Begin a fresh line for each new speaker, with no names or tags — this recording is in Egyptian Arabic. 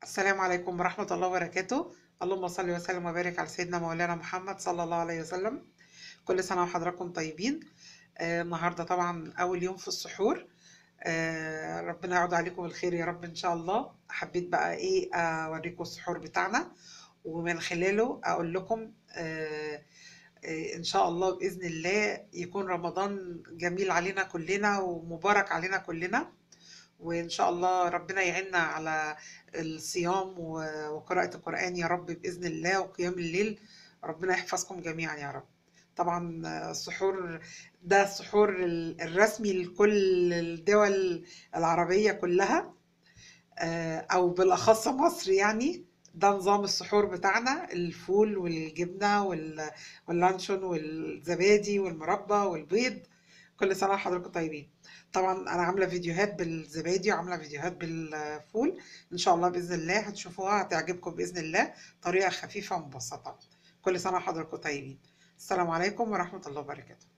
السلام عليكم ورحمة الله وبركاته اللهم صل وسلم وبارك على سيدنا مولانا محمد صلى الله عليه وسلم كل سنة وحضراتكم طيبين آه النهاردة طبعا أول يوم في السحور آه ربنا يعود عليكم الخير يا رب إن شاء الله حبيت بقى إيه أوريكم السحور بتاعنا ومن خلاله أقول لكم آه آه، إن شاء الله بإذن الله يكون رمضان جميل علينا كلنا ومبارك علينا كلنا وإن شاء الله ربنا يعيننا على الصيام و- وقراءة القرآن يا رب بإذن الله وقيام الليل ربنا يحفظكم جميعا يا رب طبعا السحور ده السحور ال- الرسمي لكل الدول العربية كلها آه، أو بالأخص مصر يعني ده نظام السحور بتاعنا الفول والجبنة وال- واللانشون والزبادي والمربى والبيض كل سنة وحضراتكم طيبين طبعا أنا عاملة فيديوهات بالزبادي وعاملة فيديوهات بالفول إن شاء الله بإذن الله هتشوفوها هتعجبكم بإذن الله طريقة خفيفة ومبسطة كل سنة وحضراتكم طيبين السلام عليكم ورحمة الله وبركاته